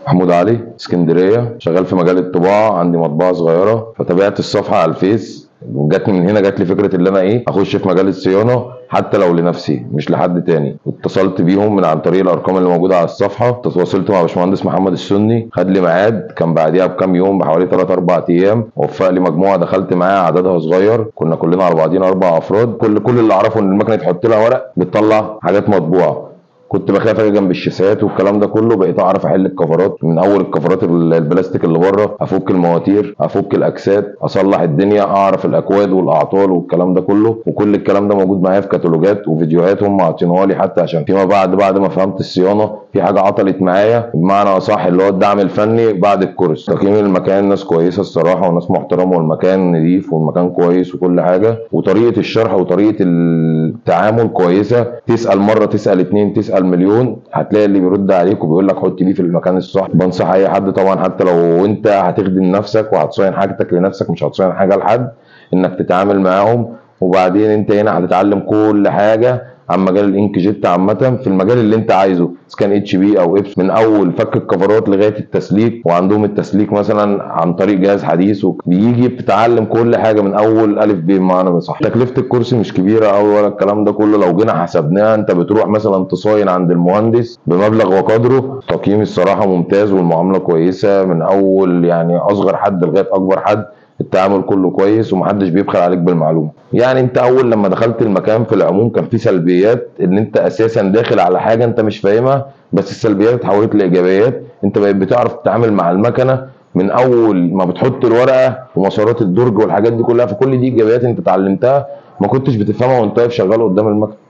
محمود علي اسكندريه شغال في مجال الطباعه عندي مطبعه صغيره فتابعت الصفحه على الفيس جاتني من هنا جات لي فكره اللي انا ايه اخش في مجال الصيانه حتى لو لنفسي مش لحد تاني واتصلت بيهم من عن طريق الارقام اللي موجوده على الصفحه تواصلت مع باشمهندس محمد السني خد لي ميعاد كان بعديها بكام يوم بحوالي 3 4 ايام وفق لي مجموعه دخلت معاها عددها صغير كنا كلنا على بعضينا اربع افراد كل كل اللي اعرفه ان المكنه تحط لها ورق بتطلع حاجات مطبوعه كنت بخاف اجي جنب الشيسات والكلام ده كله بقيت اعرف احل الكفرات من اول الكفرات ال- البلاستيك اللي بره افك المواتير افك الاكسات اصلح الدنيا اعرف الاكواد والاعطال والكلام ده كله وكل الكلام ده موجود معايا في كتالوجات وفيديوهات هم عاطينها لي حتى عشان فيما بعد بعد ما فهمت الصيانه في حاجه عطلت معايا بمعنى اصح اللي هو الدعم الفني بعد الكورس تقييم المكان ناس كويسه الصراحه وناس محترمه والمكان نظيف والمكان كويس وكل حاجه وطريقه الشرح وطريقه التعامل كويسه تسال مره تسال اتنين تسال مليون هتلاقي اللي بيرد عليك وبيقول لك حط دي في المكان الصح بنصح اي حد طبعا حتى لو انت هتخدم نفسك وهتصين حاجتك لنفسك مش هتصين حاجه لحد انك تتعامل معاهم وبعدين انت هنا هتتعلم كل حاجه عن مجال الانك جيت عامه في المجال اللي انت عايزه اذا كان اتش بي او ابس من اول فك الكفرات لغايه التسليك وعندهم التسليك مثلا عن طريق جهاز حديث بيجي بتتعلم كل حاجه من اول الف ب بمعنى صح تكلفه الكرسي مش كبيره قوي ولا الكلام ده كله لو جينا حسبناها انت بتروح مثلا تصاين عند المهندس بمبلغ وقدره تقييم الصراحه ممتاز والمعامله كويسه من اول يعني اصغر حد لغايه اكبر حد التعامل كله كويس ومحدش بيبخل عليك بالمعلومه يعني انت اول لما دخلت المكان في العموم كان في سلبيات ان انت اساسا داخل على حاجه انت مش فاهمها بس السلبيات اتحولت لايجابيات انت بقيت بتعرف تتعامل مع المكنه من اول ما بتحط الورقه ومسارات الدرج والحاجات دي كلها فكل دي ايجابيات انت اتعلمتها ما كنتش بتفهمها وانت واقف شغال قدام المكنه